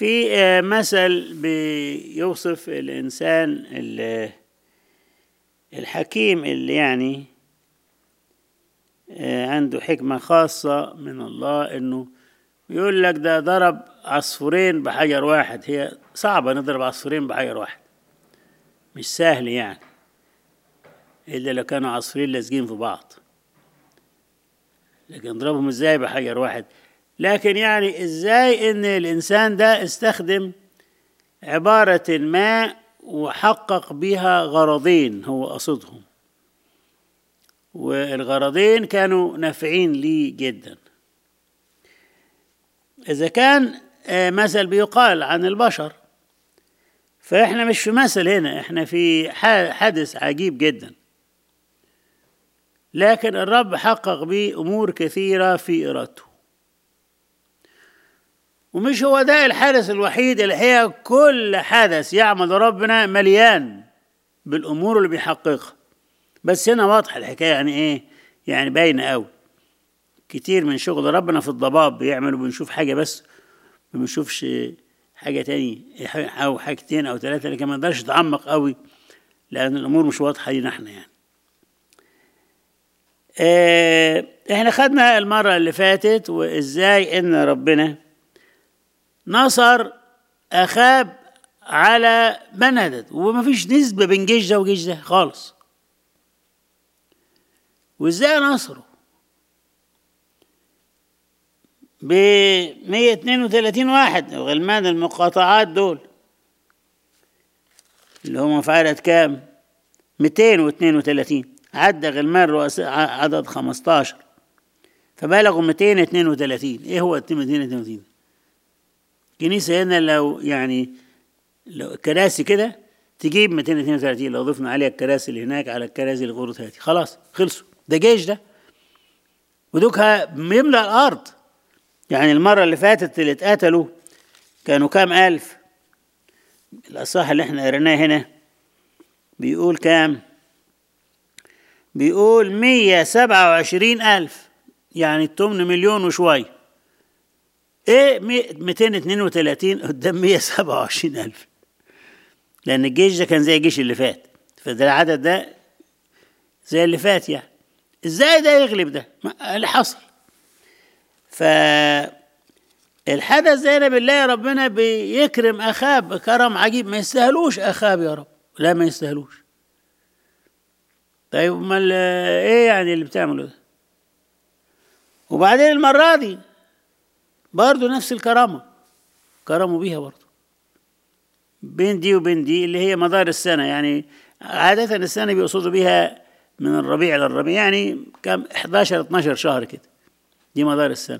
في آه، مثل بيوصف الإنسان ال- الحكيم اللي يعني آه، عنده حكمة خاصة من الله إنه يقول لك ده ضرب عصفورين بحجر واحد هي صعبة نضرب عصفورين بحجر واحد مش سهل يعني إلا لو كانوا عصفورين لازقين في بعض لكن نضربهم ازاي بحجر واحد لكن يعني ازاي ان الانسان ده استخدم عبارة ما وحقق بها غرضين هو قصدهم والغرضين كانوا نافعين لي جدا إذا كان آه، مثل بيقال عن البشر فإحنا مش في مثل هنا إحنا في ح- حدث عجيب جدا لكن الرب حقق به أمور كثيرة في إرادته ومش هو ده الحدث الوحيد اللي هي كل حدث يعمل ربنا مليان بالأمور اللي بيحققها بس هنا واضح الحكاية يعني إيه يعني باينة أوي كتير من شغل ربنا في الضباب بيعمل وبنشوف حاجة بس ما بنشوفش حاجة تاني أو حاجتين أو ثلاثة لكن ما نقدرش نتعمق قوي لأن الأمور مش واضحة لينا احنا يعني اه احنا خدنا المرة اللي فاتت وازاي ان ربنا نصر أخاب على بندد ومفيش نسبة بين جيش ده وجيش ده خالص وازاي نصره ب 132 واحد غلمان المقاطعات دول اللي هم في عدد كام 232 عدى غلمان رؤساء عدد 15 فبلغوا 232 ايه هو 232 كنيسة هنا لو يعني لو كراسي كده تجيب 232 لو ضفنا عليها الكراسي اللي هناك على الكراسي اللي غرض هاتي خلاص خلصوا ده جيش ده ودوكها بيملأ الأرض يعني المرة اللي فاتت اللي اتقتلوا كانوا كام ألف الأصح اللي احنا قريناه هنا بيقول كام بيقول مية سبعة وعشرين ألف يعني التمن مليون وشوية ايه ميتين اتنين وتلاتين قدام مية سبعة وعشرين ألف لأن الجيش ده كان زي الجيش اللي فات فده العدد ده زي اللي فات يعني ازاي ده يغلب ده اللي حصل فالحدث ده انا بالله ربنا بيكرم اخاب كرم عجيب ما يستاهلوش اخاب يا رب لا ما يستاهلوش طيب امال ايه يعني اللي بتعمله ده وبعدين المره دي برضه نفس الكرامه كرموا بيها برضه بين دي وبين دي اللي هي مدار السنه يعني عاده السنه بيقصدوا بيها من الربيع للربيع يعني كم 11 12 شهر كده دي مدار السنة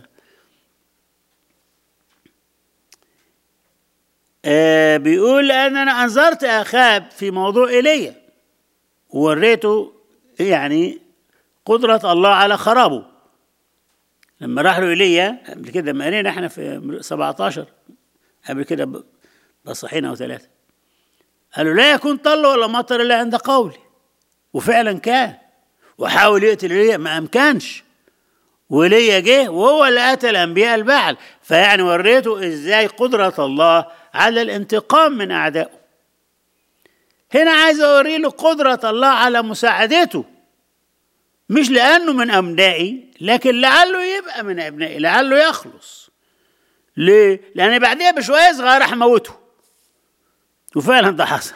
آه بيقول أن أنا أنظرت أخاب في موضوع إيليا ووريته يعني قدرة الله على خرابه لما راح له إيليا قبل كده لما قرينا احنا في 17 قبل كده بصحين أو ثلاثة قالوا لا يكون طل ولا مطر إلا عند قولي وفعلا كان وحاول يقتل إيليا ما أمكنش وليا جه وهو اللي قتل انبياء البعل فيعني وريته ازاي قدرة الله على الانتقام من اعدائه هنا عايز اوري له قدرة الله على مساعدته مش لانه من ابنائي لكن لعله يبقى من ابنائي لعله يخلص ليه؟ لان بعديها بشويه صغير راح موته وفعلا ده حصل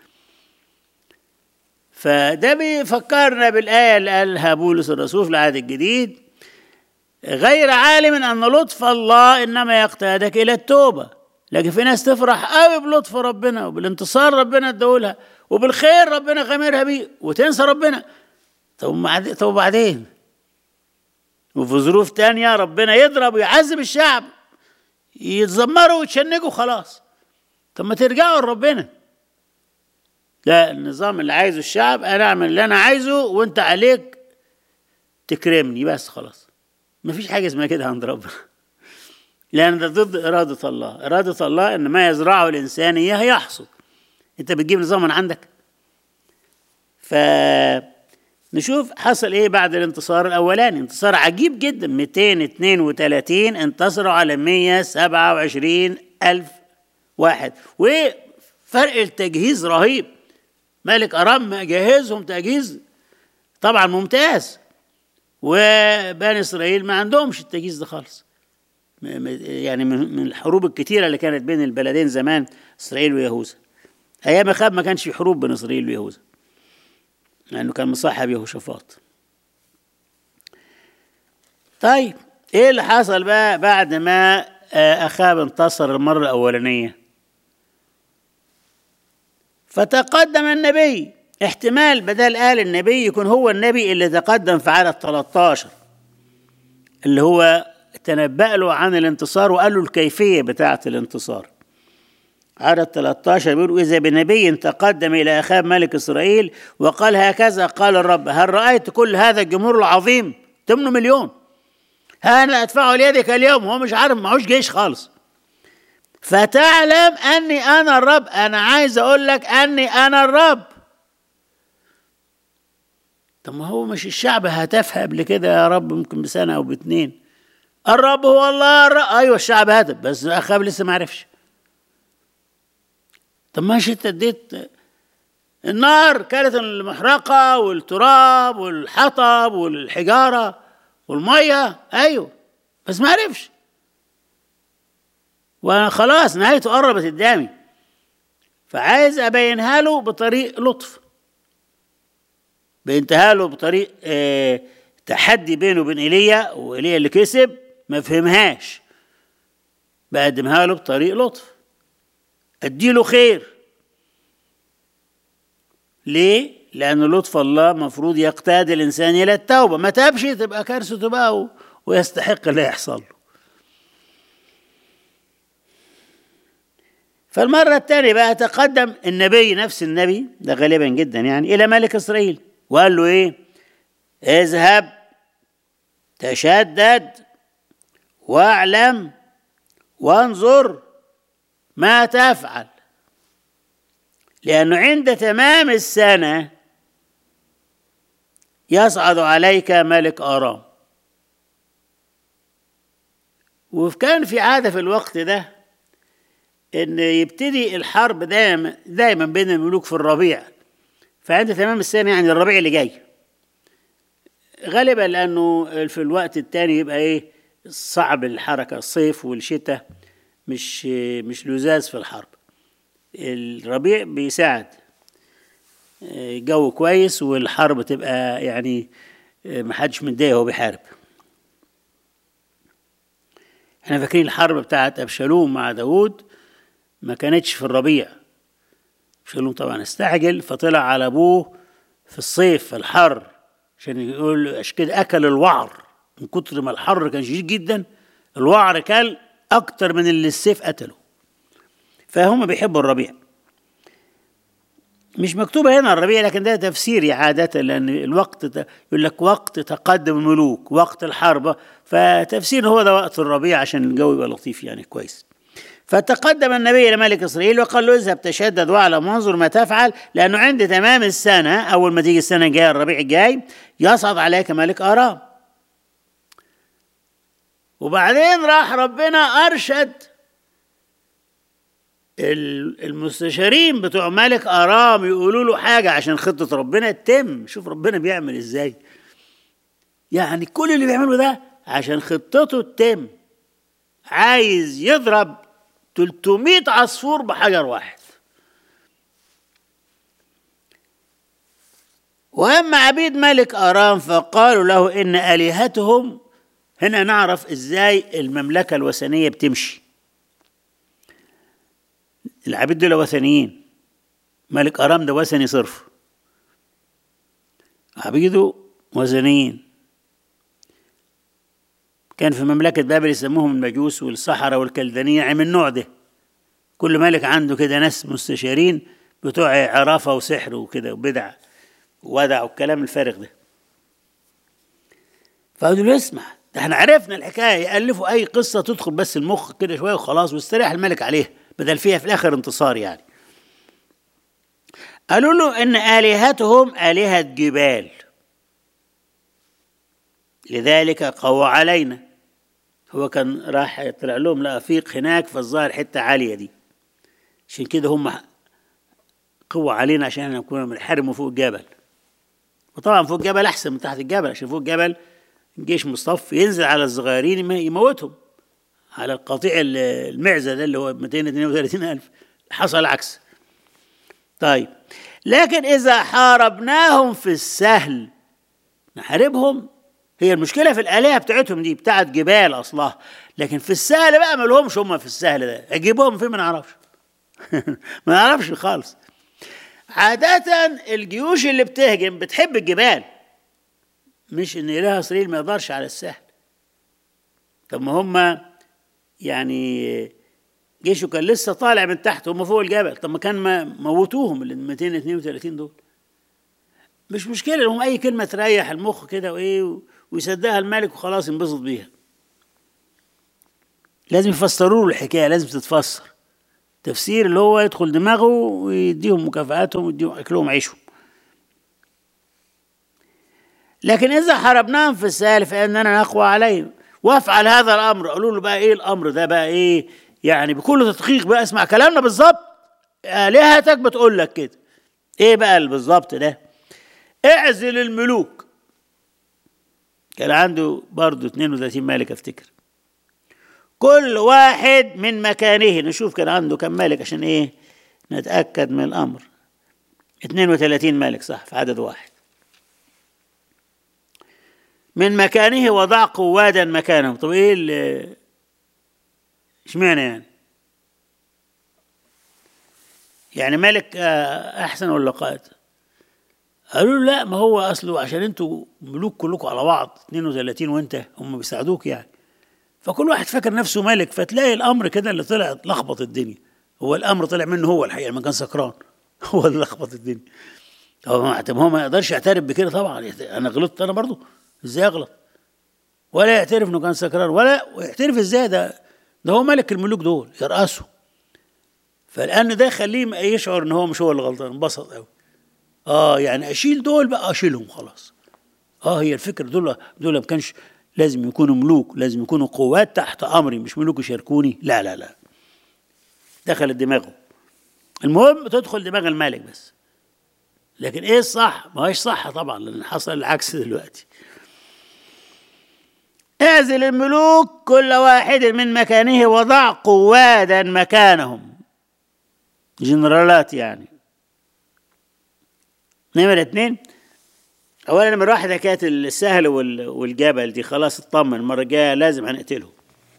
فده بيفكرنا بالايه اللي قالها بولس الرسول في العهد الجديد غير عالم ان لطف الله انما يقتادك الى التوبه لكن في ناس تفرح قوي بلطف ربنا وبالانتصار ربنا ادولها وبالخير ربنا غامرها بيه وتنسى ربنا طب طب وبعدين وفي ظروف تانية ربنا يضرب ويعذب الشعب يتذمروا ويتشنجوا خلاص طب ما ترجعوا لربنا لا النظام اللي عايزه الشعب انا اعمل اللي انا عايزه وانت عليك تكرمني بس خلاص ما فيش حاجة اسمها كده عند ربنا لأن ده ضد إرادة الله إرادة الله إن ما يزرعه الإنسان إياه يحصد أنت بتجيب نظام من عندك فنشوف حصل إيه بعد الانتصار الأولاني انتصار عجيب جدا 232 انتصروا على 127 ألف واحد وفرق التجهيز رهيب ملك أرام جهزهم تجهيز طبعا ممتاز وبني إسرائيل ما عندهمش التجهيز ده خالص يعني من الحروب الكتيرة اللي كانت بين البلدين زمان إسرائيل ويهوذا أيام أخاب ما كانش في حروب بين إسرائيل ويهوذا لأنه كان مصاحب يهوشافاط طيب إيه اللي حصل بقى بعد ما أخاب انتصر المرة الأولانية فتقدم النبي احتمال بدل قال النبي يكون هو النبي اللي تقدم في عدد 13 اللي هو تنبأ له عن الانتصار وقال له الكيفية بتاعة الانتصار عدد 13 بيقول إذا بنبي تقدم إلى أخاب ملك إسرائيل وقال هكذا قال الرب هل رأيت كل هذا الجمهور العظيم 8 مليون ها أنا أدفعه ليدك اليوم هو مش عارف معهوش جيش خالص فتعلم أني أنا الرب أنا عايز أقول لك أني أنا الرب طب ما هو مش الشعب هتفها قبل كده يا رب ممكن بسنة أو باتنين الرب هو الله الرب أيوة الشعب هتف بس أخاب لسه ما عرفش طب ماشي انت اديت النار كانت المحرقة والتراب والحطب والحجارة والمية أيوة بس ما عرفش وخلاص نهايته قربت قدامي فعايز أبينها له بطريق لطف بينتهى له بطريق اه تحدي بينه وبين ايليا وايليا اللي كسب ما فهمهاش بقدمها له بطريق لطف اديله خير ليه لان لطف الله مفروض يقتاد الانسان الى التوبه ما تابش تبقى كارثته بقى ويستحق اللي يحصل له فالمرة الثانية بقى تقدم النبي نفس النبي ده غالبا جدا يعني إلى ملك إسرائيل وقال له إيه اذهب تشدد واعلم وانظر ما تفعل لأنه عند تمام السنة يصعد عليك ملك آرام وكان في عادة في الوقت ده إن يبتدي الحرب دايما دايما بين الملوك في الربيع فعند تمام السنة يعني الربيع اللي جاي غالبا لأنه في الوقت التاني يبقى إيه صعب الحركة الصيف والشتاء مش مش لزاز في الحرب الربيع بيساعد جو كويس والحرب تبقى يعني محدش متضايق وهو بيحارب احنا فاكرين الحرب بتاعت ابشالوم مع داوود ما كانتش في الربيع ابشالوم طبعا استعجل فطلع على ابوه في الصيف في الحر عشان يقول عشان كده اكل الوعر من كتر ما الحر كان شديد جدا الوعر كل اكتر من اللي السيف قتله فهم بيحبوا الربيع مش مكتوبة هنا الربيع لكن ده تفسيري عادة لأن الوقت يقول لك وقت تقدم الملوك وقت الحرب فتفسير هو ده وقت الربيع عشان الجو يبقى لطيف يعني كويس فتقدم النبي إلى ملك إسرائيل وقال له اذهب تشدد واعلم وانظر ما تفعل لأنه عند تمام السنة أول ما تيجي السنة الجاية الربيع الجاي يصعد عليك ملك آرام وبعدين راح ربنا أرشد المستشارين بتوع ملك ارام يقولوا له حاجه عشان خطه ربنا تتم شوف ربنا بيعمل ازاي يعني كل اللي بيعمله ده عشان خطته تتم عايز يضرب 300 عصفور بحجر واحد واما عبيد ملك ارام فقالوا له ان الهتهم هنا نعرف ازاي المملكه الوثنيه بتمشي العبيد دول وثنيين ملك أرام ده وثني صرف عبيده وثنيين كان في مملكة بابل يسموهم المجوس والسحرة والكلدانية من النوع ده كل ملك عنده كده ناس مستشارين بتوع عرافة وسحر وكده وبدع وودع والكلام الفارغ ده فقالوا له اسمع ده احنا عرفنا الحكاية يألفوا أي قصة تدخل بس المخ كده شوية وخلاص واستريح الملك عليها بدل فيها في الاخر انتصار يعني قالوا له ان الهتهم الهه جبال لذلك قوى علينا هو كان راح يطلع لهم لقى فيق هناك فالظاهر حته عاليه دي عشان كده هم قوة علينا عشان احنا نكون بنحاربوا فوق الجبل وطبعا فوق الجبل احسن من تحت الجبل عشان فوق الجبل الجيش مصطف ينزل على الصغيرين يم- يموتهم على القطيع ال- المعزة ده اللي هو 232 ألف حصل العكس طيب لكن إذا حاربناهم في السهل نحاربهم هي المشكلة في الآلهة بتاعتهم دي بتاعت جبال أصلها لكن في السهل بقى ما لهمش هم في السهل ده أجيبهم فين ما نعرفش ما نعرفش خالص عادة الجيوش اللي بتهجم بتحب الجبال مش ان اله اسرائيل ما يقدرش على السهل طب ما هم يعني جيشه كان لسه طالع من تحت هم فوق الجبل طب ما كان ما موتوهم ال 232 دول مش مشكله لهم اي كلمه تريح المخ كده وايه و- ويصدقها الملك وخلاص ينبسط بيها لازم يفسروا له الحكايه لازم تتفسر تفسير اللي هو يدخل دماغه ويديهم مكافآتهم ويديهم اكلهم عيشهم لكن اذا حاربناهم في السهل فاننا نقوى عليهم وافعل هذا الامر قالوا له بقى ايه الامر ده بقى ايه يعني بكل تدقيق بقى اسمع كلامنا بالظبط الهتك بتقول لك كده ايه بقى اللي بالظبط ده اعزل الملوك كان عنده برضه 32 ملك افتكر كل واحد من مكانه نشوف كان عنده كم ملك عشان ايه نتاكد من الامر 32 ملك صح في عدد واحد من مكانه وضع قوادا مكانهم طب ايه اللي اشمعنى يعني يعني ملك آه، احسن ولا قائد قالوا له لا ما هو اصله عشان انتوا ملوك كلكم على بعض 32 وانت هم بيساعدوك يعني فكل واحد فاكر نفسه ملك فتلاقي الامر كده اللي طلع لخبط الدنيا هو الامر طلع منه هو الحقيقه ما كان سكران هو اللي لخبط الدنيا هو ما طب هو ما يقدرش يعترف بكده طبعا انا غلطت انا برضه ازاي اغلط ولا يعترف انه كان سكران ولا ويعترف ازاي ده ده هو ملك الملوك دول يرأسه فلان ده يخليه يشعر ان هو مش هو اللي غلطان انبسط قوي اه يعني اشيل دول بقى اشيلهم خلاص اه هي الفكره دول دول ما كانش لازم يكونوا ملوك لازم يكونوا قوات تحت امري مش ملوك يشاركوني لا لا لا دخلت دماغه المهم تدخل دماغ الملك بس لكن ايه الصح ما هيش صح طبعا لان حصل العكس دلوقتي اعزل الملوك كل واحد من مكانه وضع قوادا مكانهم جنرالات يعني نمرة اتنين اولا نمرة واحد حكاية السهل وال- والجبل دي خلاص اطمن المرة الجاية لازم هنقتلهم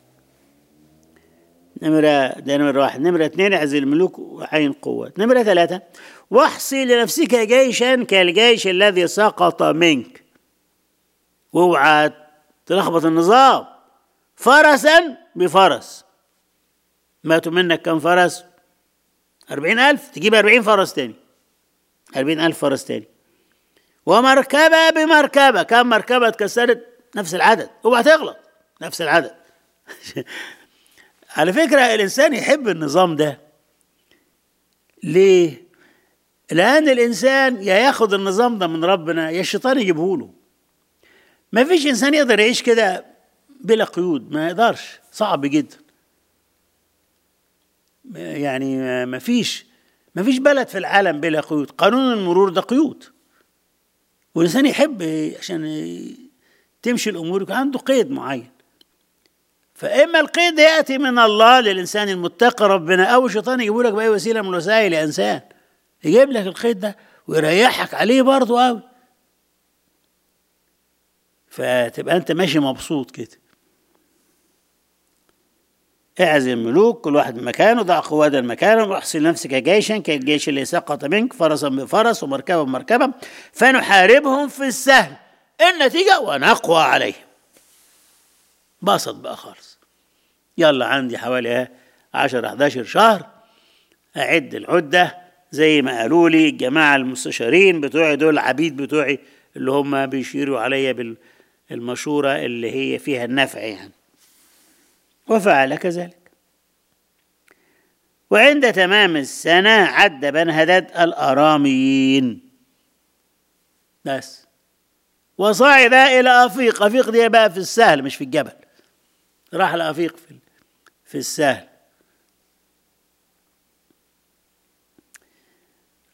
نمرة ده نمرة واحد نمرة اثنين اعزل الملوك وعين قوات نمرة ثلاثة واحصي لنفسك جيشا كالجيش الذي سقط منك واوعى تلخبط النظام فرسا بفرس ماتوا منك كم فرس أربعين ألف تجيب أربعين فرس تاني أربعين ألف فرس تاني ومركبة بمركبة كم مركبة اتكسرت نفس العدد اوعى تغلط نفس العدد على فكرة الإنسان يحب النظام ده ليه؟ لأن الإنسان يا ياخد النظام ده من ربنا يا الشيطان يجيبه له ما فيش إنسان يقدر يعيش كده بلا قيود ما يقدرش صعب جدا يعني ما فيش ما فيش بلد في العالم بلا قيود قانون المرور ده قيود والإنسان يحب عشان تمشي الأمور يكون عنده قيد معين فإما القيد يأتي من الله للإنسان المتقي ربنا أو الشيطان يجيبه لك بأي وسيلة من الوسائل يا إنسان يجيب لك القيد ده ويريحك عليه برضه قوي فتبقى أنت ماشي مبسوط كده اعزل الملوك كل واحد من مكانه ضع قوادا مكانه واحصل نفسك جيشا كالجيش اللي سقط منك فرسا بفرس ومركبا بمركبة فنحاربهم في السهل النتيجة ونقوى عليهم بسط بقى خالص يلا عندي حوالي 10 11 شهر اعد العده زي ما قالوا لي الجماعه المستشارين بتوعي دول العبيد بتوعي اللي هم بيشيروا عليا بالمشوره اللي هي فيها النفع يعني وفعل كذلك وعند تمام السنة عد بن هدد الأراميين بس وصعد إلى أفيق أفيق دي بقى في السهل مش في الجبل راح لأفيق في في السهل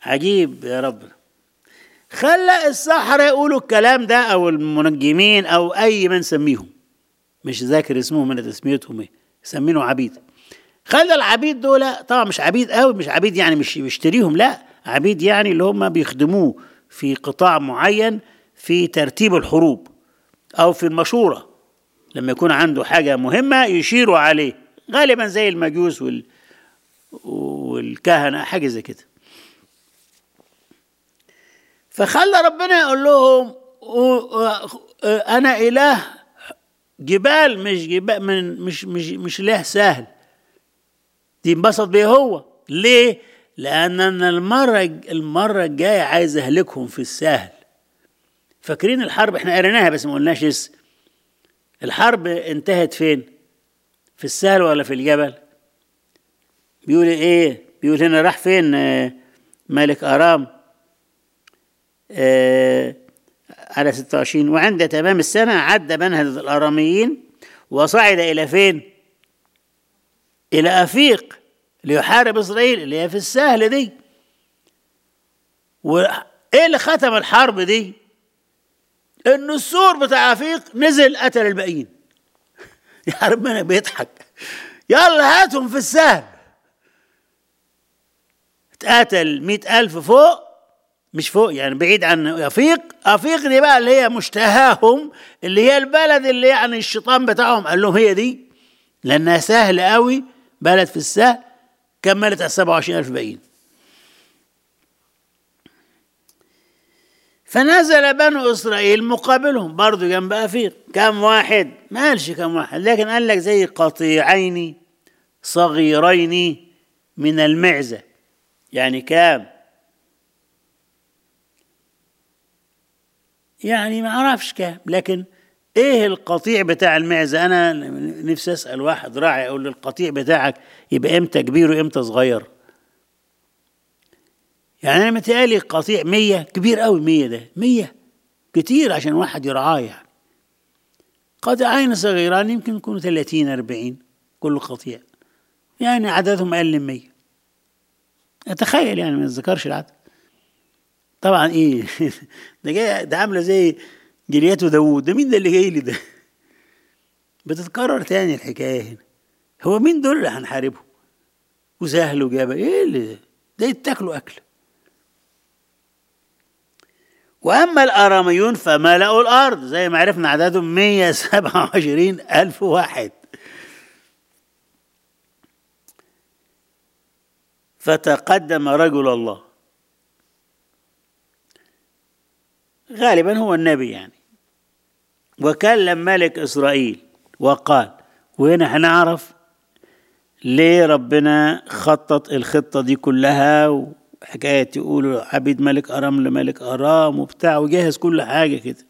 عجيب يا رب خلى السحرة يقولوا الكلام ده او المنجمين او اي من سميهم مش ذاكر اسمهم من تسميتهم ايه يسمينه عبيد خلى العبيد دول طبعا مش عبيد قوي مش عبيد يعني مش بيشتريهم لا عبيد يعني اللي هم بيخدموه في قطاع معين في ترتيب الحروب او في المشوره لما يكون عنده حاجه مهمه يشيروا عليه غالبا زي المجوس وال والكهنه حاجه زي كده فخلى ربنا يقول لهم انا اله جبال مش جبال من مش مش مش اله سهل دي انبسط بيه هو ليه لان انا المره المره الجايه عايز اهلكهم في السهل فاكرين الحرب احنا قريناها بس ما قلناش لسه الحرب انتهت فين في السهل ولا في الجبل بيقول ايه بيقول هنا راح فين آه ملك ارام آه على 26 وعند تمام السنة عد منهد الأراميين وصعد إلى فين؟ إلى أفيق ليحارب إسرائيل اللي هي في السهل دي وإيه اللي ختم الحرب دي؟ إن السور بتاع أفيق نزل قتل الباقيين يا ربنا بيضحك يلا هاتهم في السهل اتقتل مئة ألف فوق مش فوق يعني بعيد عن أفيق أفيق دي بقى اللي هي مشتهاهم اللي هي البلد اللي يعني الشيطان بتاعهم قال لهم هي دي لأنها سهلة قوي بلد في السهل كملت على 27 ألف باقيين فنزل بنو إسرائيل مقابلهم برضو جنب أفيق كم واحد ما قالش كم واحد لكن قال لك زي قطيعين صغيرين من المعزة يعني كام يعني ما اعرفش كام لكن ايه القطيع بتاع المعزه انا نفسي اسال واحد راعي اقول له القطيع بتاعك يبقى امتى كبير وامتى صغير يعني انا متهيألي قطيع مية كبير قوي مية ده مية كتير عشان واحد يرعاه يعني قطيعين صغيران يمكن يكونوا 30 40 كل قطيع يعني عددهم اقل من 100 اتخيل يعني ما اتذكرش العدد طبعا ايه ده جاي ده عامله زي جليات وداوود ده مين ده اللي جاي لي ده بتتكرر تاني الحكايه هنا هو مين دول اللي هنحاربهم وسهل وجابه ايه اللي ده ده يتاكلوا اكل واما الاراميون فملأوا الارض زي ما عرفنا عددهم 127 الف واحد فتقدم رجل الله غالبا هو النبي يعني وكلم ملك اسرائيل وقال وهنا هنعرف ليه ربنا خطط الخطه دي كلها وحكايه يقولوا عبيد ملك ارام لملك ارام وبتاع وجهز كل حاجه كده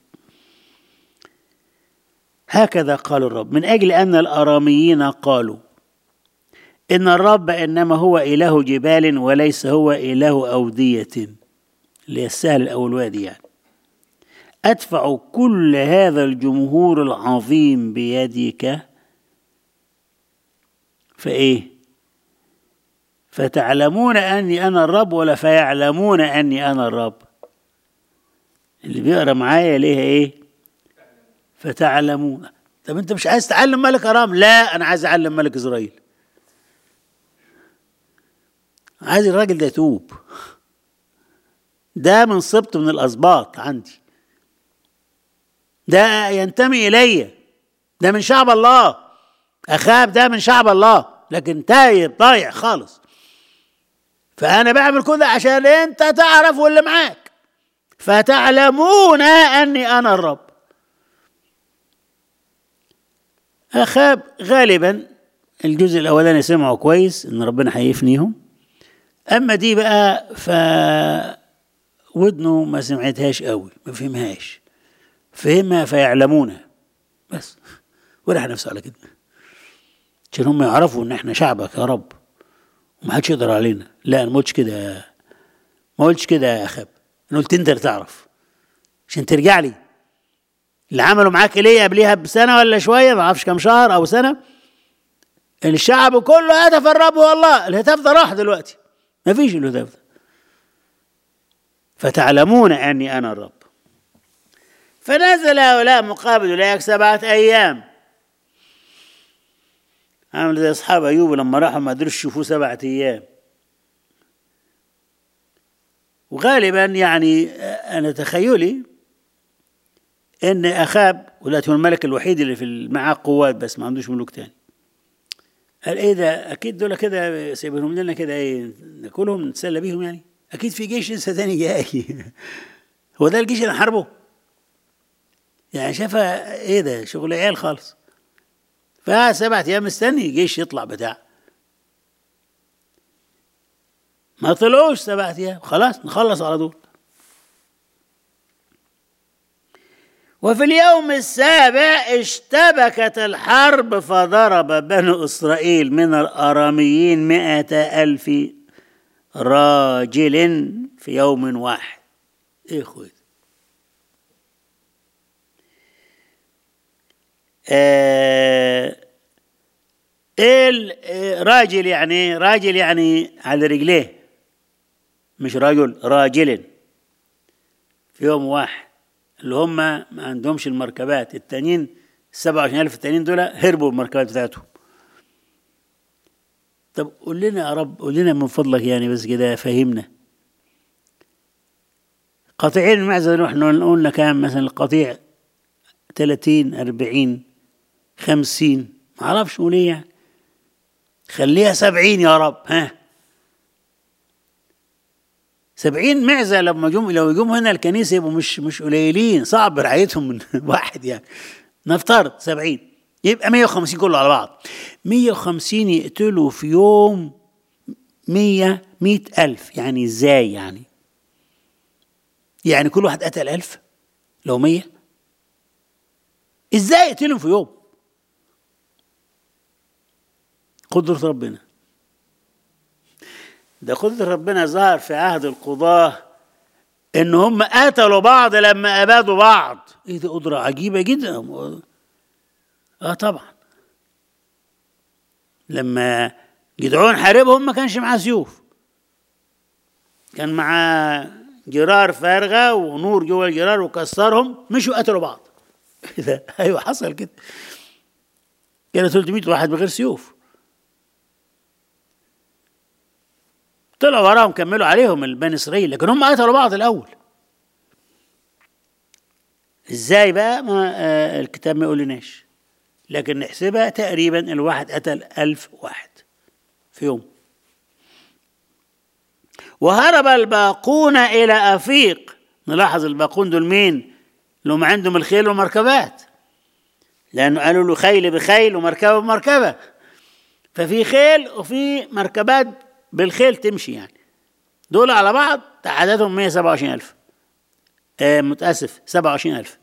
هكذا قال الرب من اجل ان الاراميين قالوا ان الرب انما هو اله جبال وليس هو اله اوديه اللي هي السهل او الوادي يعني أدفع كل هذا الجمهور العظيم بيدك فإيه فتعلمون أني أنا الرب ولا فيعلمون أني أنا الرب اللي بيقرا معايا ليها إيه فتعلمون طب أنت مش عايز تعلم ملك أرام لا أنا عايز أعلم ملك إسرائيل عايز الراجل ده يتوب ده من سبط من الأسباط عندي ده ينتمي إلي ده من شعب الله أخاب ده من شعب الله لكن تايب ضايع خالص فأنا بعمل كده عشان أنت تعرف واللي معاك فتعلمون أني أنا الرب أخاب غالبا الجزء الأولاني سمعوا كويس إن ربنا هيفنيهم أما دي بقى ف ودنه ما سمعتهاش قوي ما فهمهاش فهمها فيعلمونها بس ورح نفسه على كده عشان هم يعرفوا ان احنا شعبك يا رب وما حدش يقدر علينا لا انا ما قلتش كده ما قلتش كده يا اخاب انا قلت انت اللي تعرف عشان ترجع لي اللي عملوا معاك ليه قبليها بسنه ولا شويه ما اعرفش كام شهر او سنه الشعب كله هتف الرب والله الهتاف ده راح دلوقتي ما فيش الهتاف ده فتعلمون أني أنا الرب فنزل هؤلاء مقابل أولئك سبعة أيام عامل زي أصحاب أيوب لما راحوا ما قدروش يشوفوه سبعة أيام وغالبا يعني أنا تخيلي إن أخاب ودلوقتي هو الملك الوحيد اللي في معاه قوات بس ما عندوش ملوك تاني قال ايه ده اكيد دول كده سيبهم لنا كده ايه ناكلهم نتسلى بيهم يعني اكيد في جيش لسه تاني جاي هو ده الجيش اللي حاربه يعني شافها ايه ده شغل عيال خالص فسبعة ايام مستني جيش يطلع بتاع ما طلعوش سبعة ايام خلاص نخلص على طول وفي اليوم السابع اشتبكت الحرب فضرب بنو إسرائيل من الأراميين مئة ألف راجل في يوم واحد إيه خذ آه راجل يعني راجل يعني على رجليه مش رجل راجل في يوم واحد اللي هم ما عندهمش المركبات التانيين السبعة وعشرين ألف التانيين دول هربوا المركبات بتاعتهم طب قول لنا يا رب قول لنا من فضلك يعني بس كده فهمنا قطيعين المعزة نروح قلنا كام مثلا القطيع ثلاثين أربعين خمسين ما أعرفش قول إيه يعني خليها سبعين يا رب ها سبعين معزة لما جم لو يجوا هنا الكنيسة يبقوا مش مش قليلين صعب رعايتهم من واحد يعني نفترض سبعين يبقى 150 كله على بعض 150 يقتلوا في يوم 100 100 ألف يعني ازاي يعني يعني كل واحد قتل ألف لو 100 ازاي يقتلهم في يوم قدرة ربنا ده قدرة ربنا ظهر في عهد القضاة ان هم قتلوا بعض لما ابادوا بعض ايه دي قدرة عجيبة جدا اه طبعا لما جدعون حاربهم ما كانش معاه سيوف كان معاه جرار فارغة ونور جوه الجرار وكسرهم مشوا قتلوا بعض ده ايوه حصل كده كان 300 واحد بغير سيوف طلعوا وراهم كملوا عليهم البني اسرائيل لكن هم قتلوا بعض الاول ازاي بقى ما آه الكتاب ما يقولناش لكن نحسبها تقريبا الواحد قتل ألف واحد في يوم وهرب الباقون إلى أفيق نلاحظ الباقون دول مين اللي هم عندهم الخيل والمركبات لأنه قالوا له خيل بخيل ومركبة بمركبة ففي خيل وفي مركبات بالخيل تمشي يعني دول على بعض عددهم 127 ألف آه متأسف 27 ألف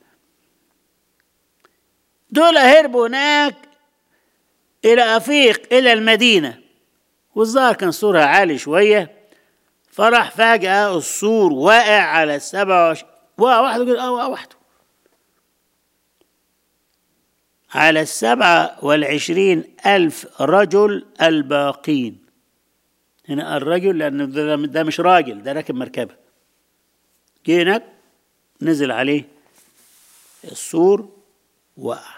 دول هربوا هناك إلى أفيق إلى المدينة والظاهر كان سورها عالي شوية فراح فجأة السور واقع على السبعة وعش... وقع وحده كده اه وقع وحده على السبعة والعشرين ألف رجل الباقين هنا الرجل لأن ده, ده مش راجل ده راكب مركبة جه هناك نزل عليه السور وقع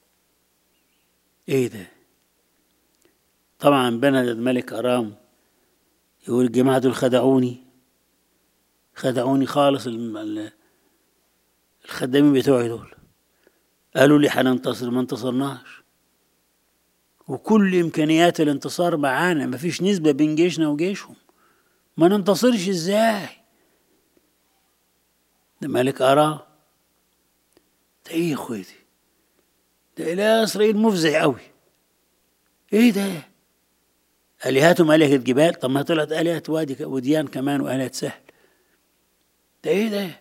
ايه ده طبعا بندد ملك ارام يقول الجماعة دول خدعوني خدعوني خالص الخدامين بتوعي دول قالوا لي هننتصر ما انتصرناش وكل امكانيات الانتصار معانا مفيش نسبة بين جيشنا وجيشهم ما ننتصرش ازاي ده ملك ارام ده ايه يا اخواتي ده اله اسرائيل مفزع قوي ايه ده الهتهم الهه جبال طب ما طلعت الهه وادي وديان كمان والهه سهل ده ايه ده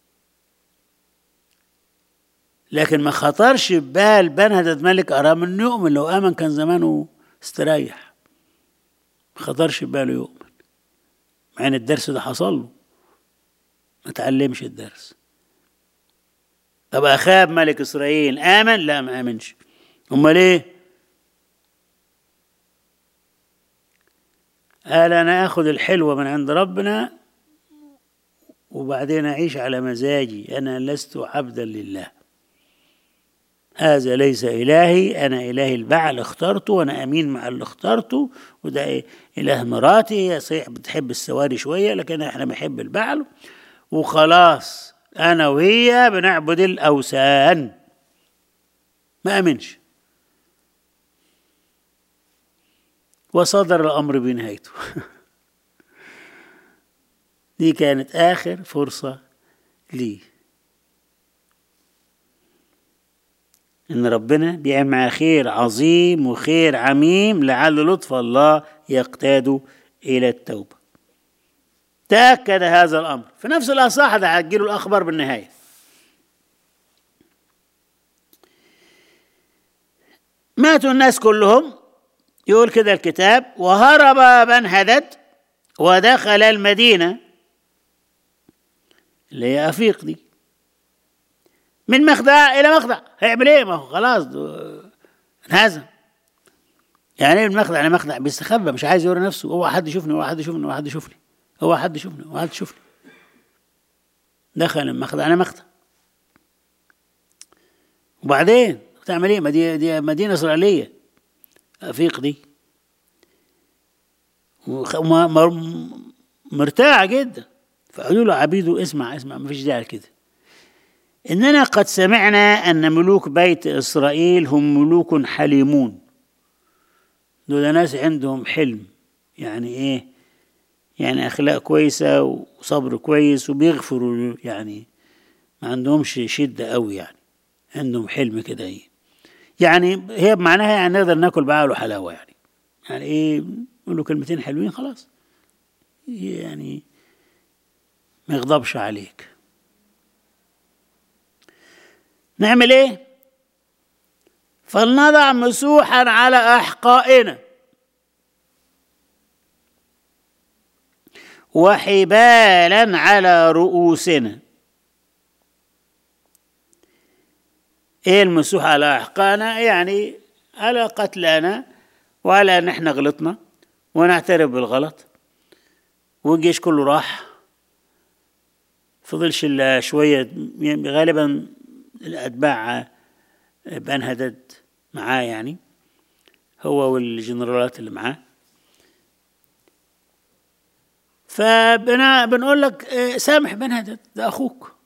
لكن ما خطرش ببال بنهدد ملك ارام انه يؤمن لو امن كان زمانه استريح ما خطرش بباله يؤمن مع ان الدرس ده حصل له ما تعلمش الدرس طب أخاب ملك إسرائيل آمن؟ لا ما آمنش أمال إيه؟ قال أنا آخذ الحلوة من عند ربنا وبعدين أعيش على مزاجي أنا لست عبدا لله هذا ليس إلهي أنا إلهي البعل اخترته وأنا أمين مع اللي اخترته وده إيه؟ إله مراتي هي صحيح بتحب السواري شوية لكن إحنا بنحب البعل وخلاص أنا وهي بنعبد الأوثان ما أمنش وصدر الأمر بنهايته دي كانت آخر فرصة لي إن ربنا بيعمل معاه خير عظيم وخير عميم لعل لطف الله يقتاد إلى التوبة تأكد هذا الأمر في نفس الأصح ده هتجيله الأخبار بالنهاية ماتوا الناس كلهم يقول كده الكتاب وهرب بن هدد ودخل المدينة اللي هي أفيق دي من مخدع إلى مخدع هيعمل إيه ما هو خلاص انهزم يعني ايه من مخدع إلى مخدع بيستخبى مش عايز يوري نفسه هو حد يشوفني هو حد يشوفني هو حد يشوفني هو حد يشوفني هو حد يشوفني دخل من مخدع إلى مخدع وبعدين بتعمل ايه ما دي دي مدينة إسرائيلية أفيق دي مرتاعة جدا فقالوا له عبيده اسمع اسمع ما فيش داعي كده إننا قد سمعنا أن ملوك بيت إسرائيل هم ملوك حليمون دول ناس عندهم حلم يعني إيه يعني أخلاق كويسة وصبر كويس وبيغفروا يعني ما عندهمش شدة قوي يعني عندهم حلم كده إيه يعني هي بمعناها يعني نقدر ناكل بعقل وحلاوة يعني يعني إيه نقول له كلمتين حلوين خلاص يعني ما يغضبش عليك نعمل ايه فلنضع مسوحا على احقائنا وحبالا على رؤوسنا ايه المسوح على احقائنا يعني على قتلنا وعلى ان احنا غلطنا ونعترف بالغلط والجيش كله راح فضلش الا شويه غالبا الاتباع بن هدد معاه يعني هو والجنرالات اللي معاه فبنا بنقول لك سامح بن هدد ده اخوك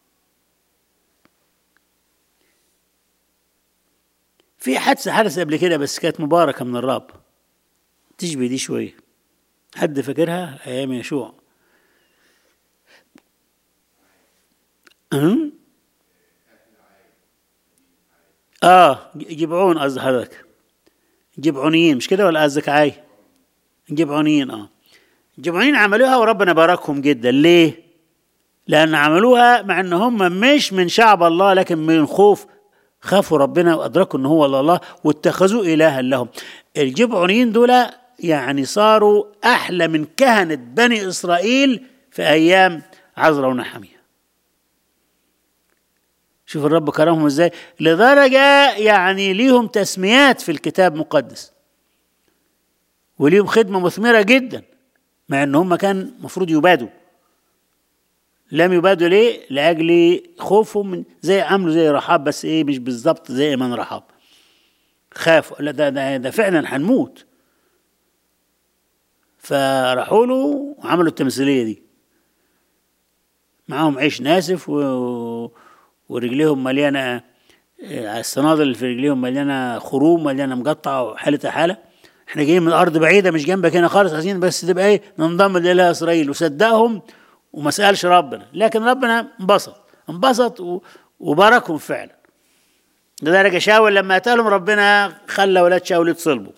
في حادثة حدث قبل كده بس كانت مباركة من الرب تشبه دي شوية حد فاكرها أيام يشوع أه؟ اه جبعون قصد حضرتك جبعونيين مش كده ولا قصدك عاي جبعونيين اه جبعونيين عملوها وربنا باركهم جدا ليه لان عملوها مع ان هم مش من شعب الله لكن من خوف خافوا ربنا وادركوا ان هو الله واتخذوه الها لهم الجبعونيين دول يعني صاروا احلى من كهنه بني اسرائيل في ايام عزرا ونحميه شوف الرب كرمهم ازاي لدرجة يعني ليهم تسميات في الكتاب المقدس وليهم خدمة مثمرة جدا مع ان هم كان مفروض يبادوا لم يبادوا ليه؟ لأجل خوفهم من زي عملوا زي رحاب بس ايه مش بالظبط زي ايمان رحاب خافوا لا ده, ده, ده فعلا هنموت فراحوا له وعملوا التمثيلية دي معاهم عيش ناسف و ورجليهم مليانه الصنادل اللي في رجليهم مليانه خروم مليانه مقطعه وحالتها حاله احنا جايين من ارض بعيده مش جنبك هنا خالص عايزين بس تبقى ايه ننضم لاله اسرائيل وصدقهم وما سالش ربنا لكن ربنا انبسط انبسط وباركهم فعلا لذلك شاول لما اتالهم ربنا خلى ولاد شاول يتصلبوا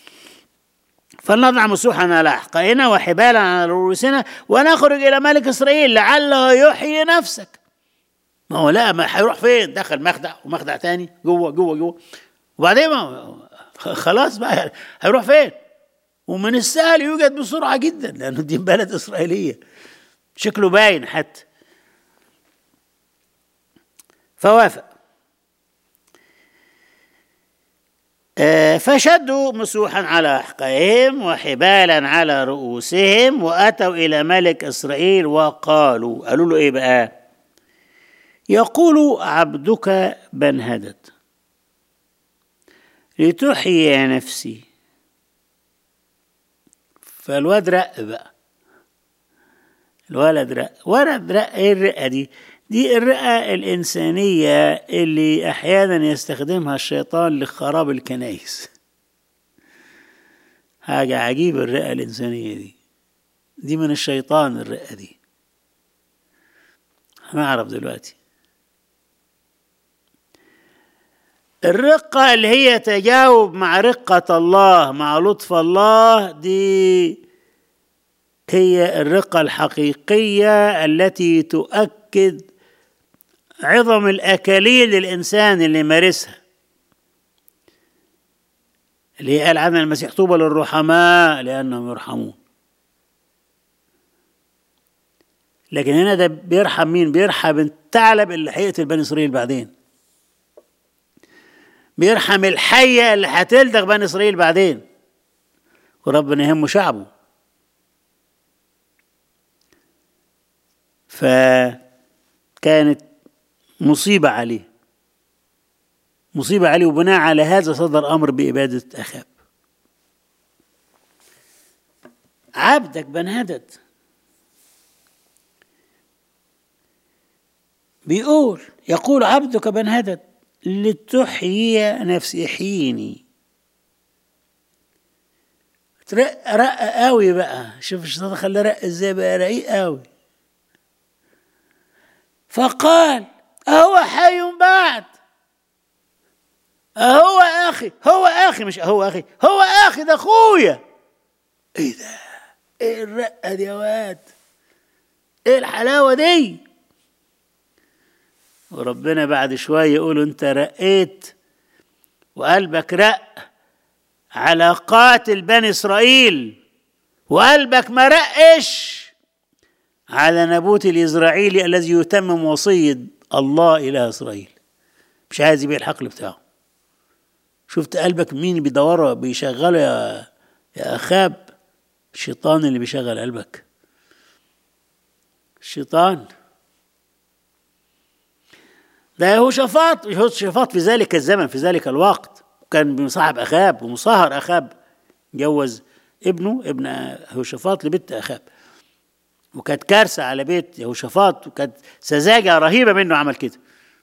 فلنضع مسوحا على احقائنا وحبالا على رؤوسنا ونخرج الى ملك اسرائيل لعله يحيي نفسك ما هو لا ما هيروح فين دخل مخدع ومخدع تاني جوه جوه جوه وبعدين ما خلاص بقى هيروح فين ومن السهل يوجد بسرعة جدا لأنه دي بلد إسرائيلية شكله باين حتى فوافق آه، فشدوا مسوحا على أحقائهم وحبالا على رؤوسهم وأتوا إلى ملك إسرائيل وقالوا قالوا له إيه بقى يقول عبدك بن هدد لتحيي نفسي فالواد رق بقى الولد رق ولد رق ايه الرقه دي دي الرقه الانسانيه اللي احيانا يستخدمها الشيطان لخراب الكنائس حاجه عجيبه الرقه الانسانيه دي دي من الشيطان الرقه دي هنعرف دلوقتي الرقة اللي هي تجاوب مع رقة الله مع لطف الله دي هي الرقة الحقيقية التي تؤكد عظم الأكاليل للإنسان اللي مارسها اللي قال عنها المسيح طوبى للرحماء لأنهم يرحمون لكن هنا ده بيرحم مين؟ بيرحم الثعلب اللي هيقتل بني إسرائيل بعدين بيرحم الحية اللي هتلدغ بني إسرائيل بعدين وربنا يهمه شعبه فكانت مصيبة عليه مصيبة عليه وبناء على هذا صدر أمر بإبادة أخاب عبدك بن هدد بيقول يقول عبدك بن هدد لتحيي نفسي احييني رق رق قوي بقى شوف الشيطان خلى رق ازاي بقى رقيق قوي فقال أهو حي بعد أهو أخي هو أخي مش هو أخي هو أخي ده أخويا إيه ده؟ إيه الرقة دي يا واد؟ إيه الحلاوة دي؟ وربنا بعد شوية يقول أنت رقيت وقلبك رق على قاتل بني إسرائيل وقلبك ما رقش على نبوت الإسرائيلي الذي يتمم وصية الله إله إسرائيل مش عايز يبيع الحقل بتاعه شفت قلبك مين بيدوره بيشغله يا يا أخاب الشيطان اللي بيشغل قلبك الشيطان ده يهوشافاط يهوشافاط في ذلك الزمن في ذلك الوقت كان مصاحب أخاب ومصاهر أخاب جوز ابنه ابن يهوشافاط لبنت أخاب وكانت كارثة على بيت يهوشافاط وكانت سذاجة رهيبة منه عمل كده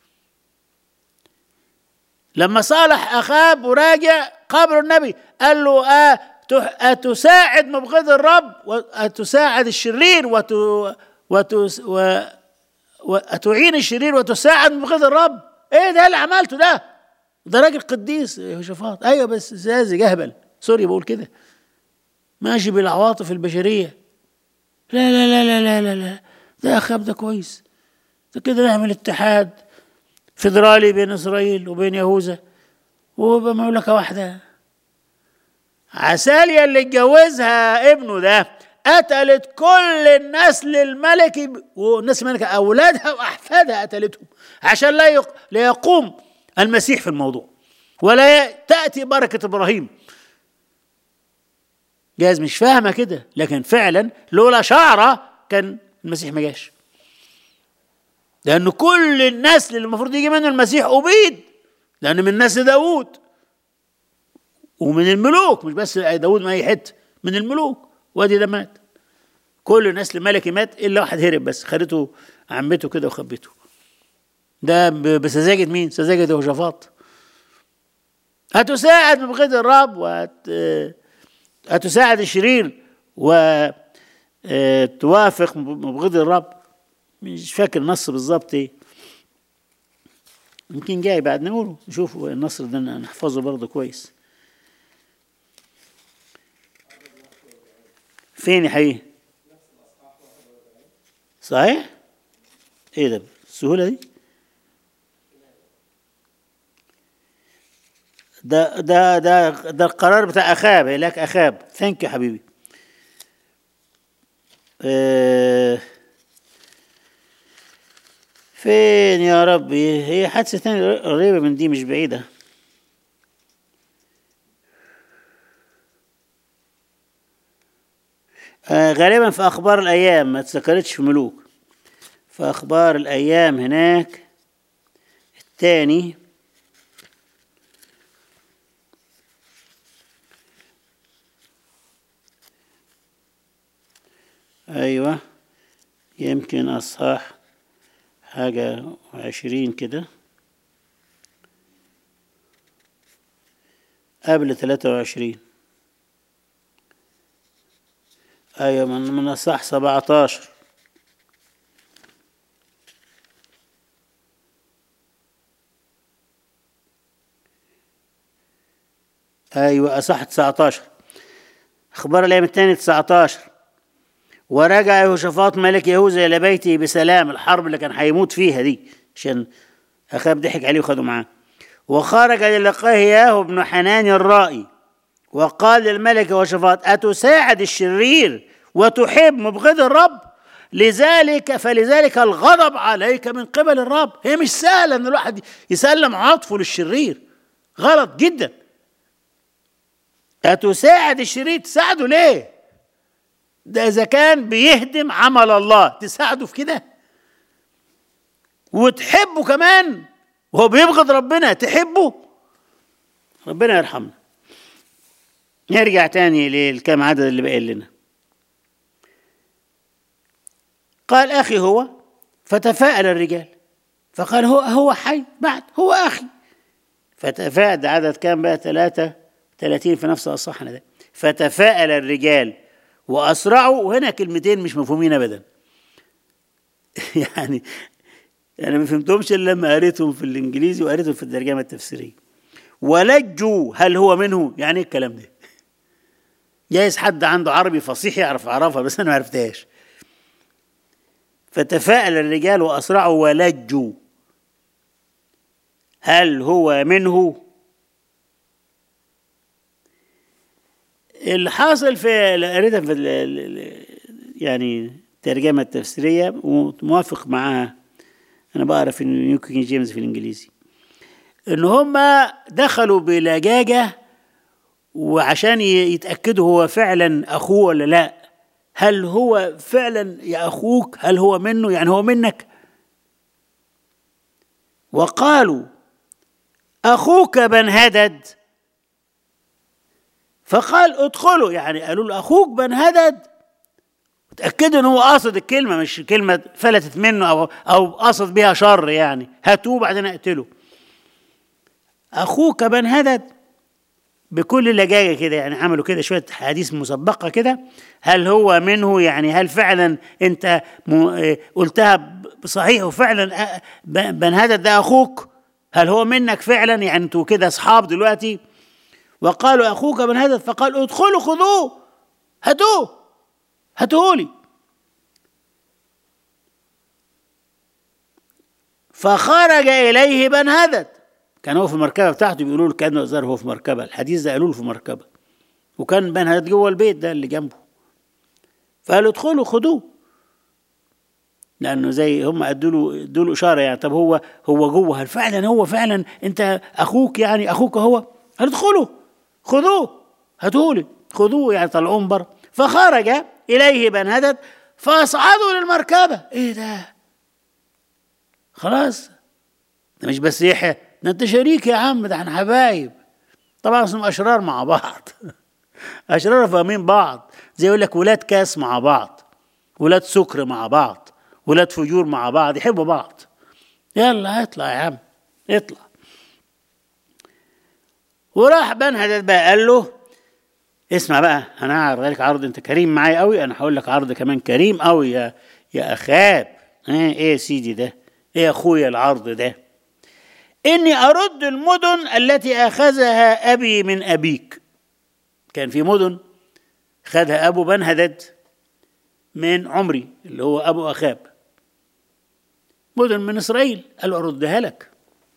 لما صالح أخاب وراجع قبر النبي قال له آه أتساعد مبغض الرب وأتساعد الشرير وت... وت... و... وأتعين الشرير وتساعد مبغض الرب إيه ده اللي عملته ده ده راجل قديس يهوشافاط أيوه بس ساذج أهبل سوري بقول كده ماشي بالعواطف البشرية لا لا لا لا لا لا لا ده أخاب ده كويس ده كده نعمل اتحاد فيدرالي بين إسرائيل وبين يهوذا ويبقى مملكة واحدة عساليا اللي اتجوزها ابنه ده قتلت كل النسل الملكي والناس الملكة أولادها وأحفادها قتلتهم عشان لا يق... ليقوم المسيح في الموضوع ولا تأتي بركة إبراهيم جايز مش فاهمة كده لكن فعلا لولا شعرة كان المسيح ما جاش لأن كل النسل اللي المفروض يجي منه المسيح أبيد لأن من نسل داوود ومن الملوك مش بس داوود من أي حتة من الملوك وادي ده مات كل نسل ملكي مات إلا واحد هرب بس خدته عمته كده وخبته ده بسذاجة مين؟ سذاجة يهوشافاط هتساعد مبغض الرب وهت هتساعد الشرير وتوافق مبغض الرب مش فاكر النص بالظبط ايه يمكن جاي بعد نقوله نشوف النص ده نحفظه برضه كويس فين يا حقيقي صحيح ايه ده السهولة دي ده ده ده ده القرار بتاع اخاب هلاك اخاب ثانك يو حبيبي آه فين يا ربي هي حادثة تانية قريبة من دي مش بعيدة آه غالبا في اخبار الايام ما اتذكرتش في ملوك في اخبار الايام هناك الثاني ايوه يمكن اصحاح حاجة وعشرين كده قبل ثلاثة وعشرين أيوة من من الصح سبعتاشر أيوة أصح تسعتاشر أخبار الأيام الثاني تسعتاشر ورجع يهوشافاط ملك يهوذا إلى بيته بسلام الحرب اللي كان هيموت فيها دي عشان أخاب ضحك عليه وخده معاه وخرج للقاه ياهو بن حنان الرائي وقال للملك يهوشافاط أتساعد الشرير وتحب مبغض الرب لذلك فلذلك الغضب عليك من قبل الرب هي مش سهلة ان الواحد يسلم عاطفه للشرير غلط جدا أتساعد الشرير تساعده ليه ده إذا كان بيهدم عمل الله تساعده في كده وتحبه كمان وهو بيبغض ربنا تحبه ربنا يرحمنا نرجع تاني للكام عدد اللي باقي لنا قال أخي هو فتفاءل الرجال فقال هو هو حي بعد هو أخي فتفاءل عدد كام بقى ثلاثة ثلاثين في نفس الصحن ده فتفاءل الرجال وأسرعوا وهنا كلمتين مش مفهومين أبدا يعني يعني ما فهمتهمش الا لما قريتهم في الانجليزي وقريتهم في الترجمه التفسيريه ولجوا هل هو منه يعني ايه الكلام ده جايز حد عنده عربي فصيح يعرف يعرفها بس انا ما عرفتهاش فتفاءل الرجال واسرعوا ولجوا هل هو منه اللي حاصل في قريتها في يعني الترجمه التفسيريه وموافق معاها انا بقرا في نيو كينج جيمس في الانجليزي ان هم دخلوا بلجاجه وعشان يتاكدوا هو فعلا اخوه ولا لا هل هو فعلا يا اخوك هل هو منه يعني هو منك وقالوا اخوك بن هدد فقال ادخلوا يعني قالوا له اخوك بن هدد تأكدوا ان هو قاصد الكلمة مش كلمة فلتت منه او او قاصد بها شر يعني هاتوه بعدين اقتله اخوك بن هدد بكل لجاجة كده يعني عملوا كده شوية حديث مسبقة كده هل هو منه يعني هل فعلا انت قلتها بصحيح وفعلا بن هدد ده اخوك هل هو منك فعلا يعني انتوا كده اصحاب دلوقتي وقالوا اخوك بن هدد فقال ادخلوا خذوه هاتوه هاتهولي فخرج اليه بن هدد كان هو في المركبه بتاعته بيقولوا له كانه الظاهر هو في مركبه الحديث ده قالوا له في مركبه وكان بن هدد جوه البيت ده اللي جنبه فقالوا ادخلوا خدوه لانه زي هم ادوا له ادوا له اشاره يعني طب هو هو جوه هل فعلا هو فعلا انت اخوك يعني اخوك هو قال ادخلوا خذوه هاتولي خذوه يعني طلعوه بره فخرج إليه بن هدد فأصعدوا للمركبة إيه ده خلاص ده مش بس يحيى ده أنت شريك يا عم ده احنا حبايب طبعا اسمهم أشرار مع بعض أشرار فاهمين بعض زي يقول لك ولاد كاس مع بعض ولاد سكر مع بعض ولاد فجور مع بعض يحبوا بعض يلا اطلع يا عم اطلع وراح بن هدد بقى قال له اسمع بقى انا هعرض لك عرض انت كريم معايا قوي انا هقول لك عرض كمان كريم قوي يا يا اخاب ايه ايه يا سيدي ده ايه يا اخويا العرض ده اني ارد المدن التي اخذها ابي من ابيك كان في مدن خدها ابو بن هدد من عمري اللي هو ابو اخاب مدن من اسرائيل قال له اردها لك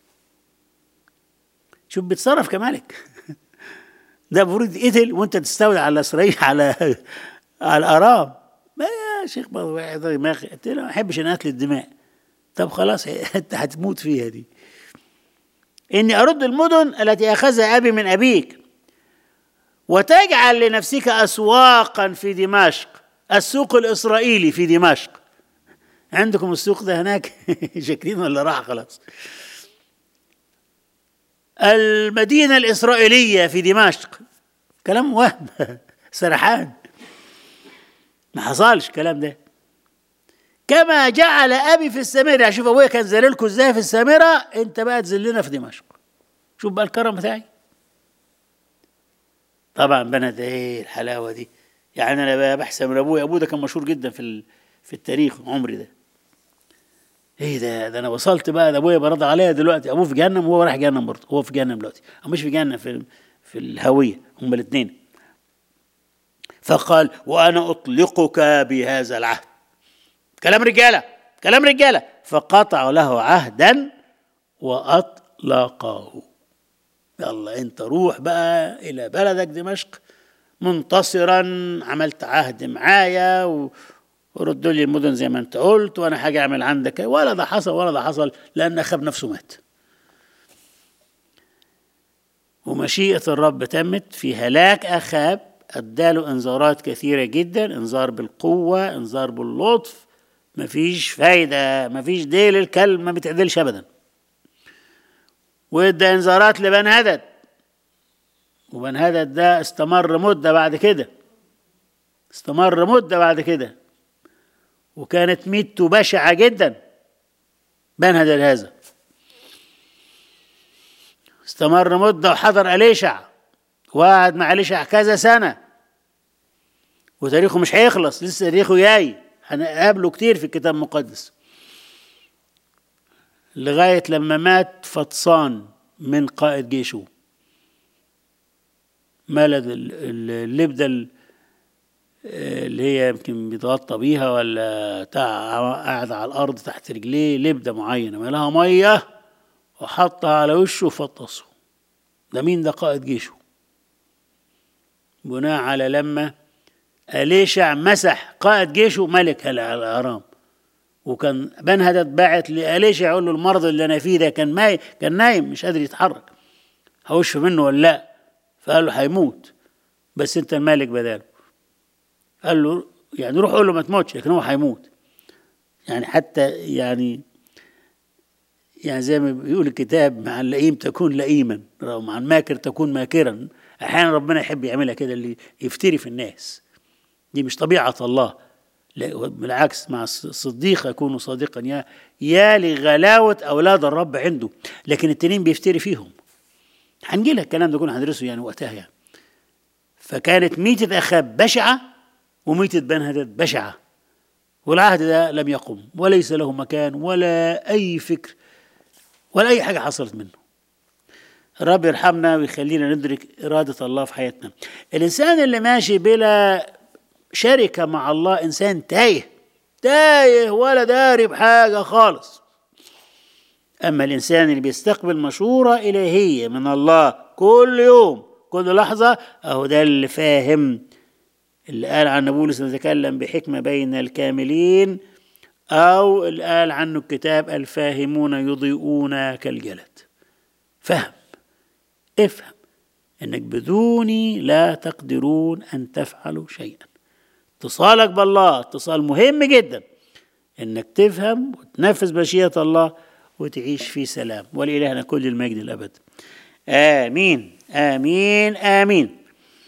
شوف بيتصرف كمالك ده المفروض يتقتل وانت تستولي على اسرائيل على على ارام ما يا شيخ دماغي قلت له ما احبش انا قتل الدماء طب خلاص انت هتموت فيها دي اني ارد المدن التي اخذها ابي من ابيك وتجعل لنفسك اسواقا في دمشق السوق الإسرائيلي في دمشق عندكم السوق ده هناك شاكرين ولا راح خلاص المدينة الإسرائيلية في دمشق كلام وهم سرحان ما حصلش الكلام ده كما جعل ابي في السامره شوف ابويا كان ذليلكم ازاي في السامره انت بقى تذلنا في دمشق شوف بقى الكرم بتاعي طبعا بنت ايه الحلاوه دي يعني انا بقى بحسب من ابويا ابوه ده كان مشهور جدا في في التاريخ عمري ده ايه ده ده انا وصلت بقى ده ابويا برضى عليا دلوقتي ابوه في جهنم وهو رايح جهنم برضه هو في جهنم دلوقتي او مش في جهنم في في الهويه هما الاثنين فقال وانا اطلقك بهذا العهد كلام رجاله كلام رجاله فقطع له عهدا واطلقه يلا انت روح بقى الى بلدك دمشق منتصرا عملت عهد معايا و... وردوا لي المدن زي ما انت قلت وانا حاجه اعمل عندك ولا ده حصل ولا ده حصل لان اخاب نفسه مات ومشيئه الرب تمت في هلاك اخاب اداله انذارات كثيره جدا انذار بالقوه انذار باللطف مفيش فايده مفيش ديل الكلب ما بيتعدلش ابدا وادى انذارات لبن هدد وبن هدد ده استمر مده بعد كده استمر مده بعد كده وكانت ميته بشعه جدا بن هدد هذا استمر مده وحضر اليشع وقعد مع اليشع كذا سنه وتاريخه مش هيخلص لسه تاريخه جاي هنقابله كتير في الكتاب المقدس لغاية لما مات فطسان من قائد جيشه ملد اللبدة اللي هي يمكن بيتغطى بيها ولا قاعد على الأرض تحت رجليه لبدة معينة مالها مية وحطها على وشه وفطسه ده مين ده قائد جيشه بناء على لما أليشع مسح قائد جيشه ملك الأرام وكان بن هدد باعت لأليشع يقول له المرض اللي أنا فيه ده كان ماي كان نايم مش قادر يتحرك هوش منه ولا لا فقال له هيموت بس أنت الملك بداله قال له يعني روح قول له ما تموتش لكن هو هيموت يعني حتى يعني يعني زي ما بيقول الكتاب مع اللئيم تكون لئيما مع الماكر تكون ماكرا احيانا ربنا يحب يعملها كده اللي يفتري في الناس دي مش طبيعة الله بالعكس مع الصديق يكون صادقا يا يا لغلاوة أولاد الرب عنده لكن التنين بيفتري فيهم هنجي لك الكلام ده كله هندرسه يعني وقتها يعني فكانت ميتة أخاب بشعة وميتة بن هدد بشعة والعهد ده لم يقم وليس له مكان ولا أي فكر ولا أي حاجة حصلت منه الرب يرحمنا ويخلينا ندرك إرادة الله في حياتنا الإنسان اللي ماشي بلا شركة مع الله إنسان تايه تايه ولا داري بحاجة خالص أما الإنسان اللي بيستقبل مشورة إلهية من الله كل يوم كل لحظة أهو ده اللي فاهم اللي قال عن بولس نتكلم بحكمة بين الكاملين أو اللي قال عنه الكتاب الفاهمون يضيئون كالجلد فهم افهم انك بدوني لا تقدرون ان تفعلوا شيئا اتصالك بالله اتصال مهم جدا انك تفهم وتنفذ مشيئة الله وتعيش في سلام ولإلهنا كل المجد الأبد آمين آمين آمين